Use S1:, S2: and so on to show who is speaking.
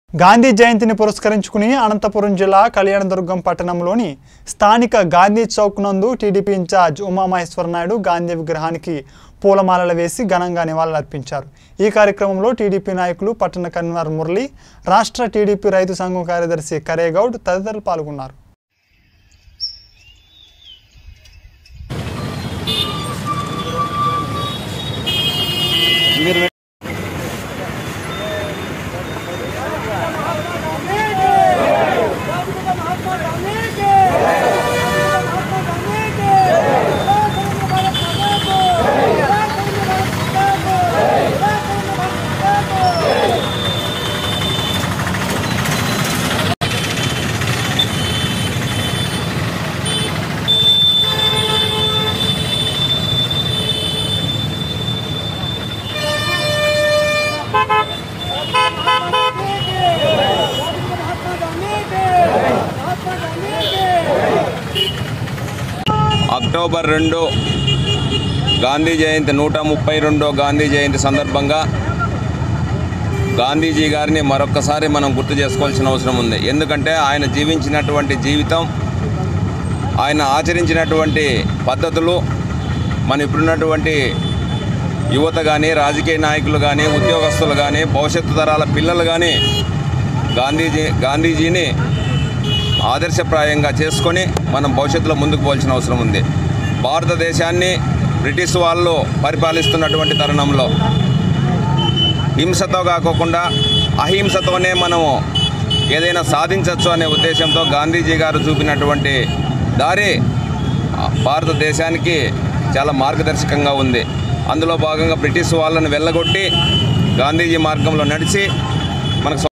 S1: గాంధీ జయంతిని పురస్కరించుకుని అనంతపురం జిల్లా కళ్యాణదుర్గం పట్టణంలోని స్థానిక గాంధీ చౌక్ నందు టీడీపీ ఇన్ఛార్జ్ ఉమామహేశ్వర నాయుడు గాంధీ విగ్రహానికి పూలమాలలు వేసి ఘనంగా నివాళులర్పించారు ఈ కార్యక్రమంలో టీడీపీ నాయకులు పట్టణ కన్వీనర్ మురళి రాష్ట్ర టీడీపీ రైతు సంఘం కార్యదర్శి కరేగౌడ్ తదితరులు పాల్గొన్నారు
S2: అక్టోబర్ రెండు గాంధీ జయంతి నూట ముప్పై రెండో గాంధీ జయంతి సందర్భంగా గాంధీజీ గారిని మరొక్కసారి మనం గుర్తు చేసుకోవాల్సిన అవసరం ఉంది ఎందుకంటే ఆయన జీవించినటువంటి జీవితం ఆయన ఆచరించినటువంటి పద్ధతులు మన ఇప్పుడున్నటువంటి యువత కానీ రాజకీయ నాయకులు కానీ ఉద్యోగస్తులు కానీ భవిష్యత్తు తరాల పిల్లలు కానీ గాంధీజీ గాంధీజీని ఆదర్శప్రాయంగా చేసుకొని మనం భవిష్యత్తులో ముందుకు పోవాల్సిన అవసరం ఉంది భారతదేశాన్ని బ్రిటిష్ వాళ్ళు పరిపాలిస్తున్నటువంటి తరుణంలో హింసతో కాకోకుండా అహింసతోనే మనము ఏదైనా సాధించవచ్చు అనే ఉద్దేశంతో గాంధీజీ గారు చూపినటువంటి దారి ఆ, భారతదేశానికి చాలా మార్గదర్శకంగా ఉంది అందులో భాగంగా బ్రిటిష్ వాళ్ళని వెళ్ళగొట్టి గాంధీజీ మార్గంలో నడిచి మనకు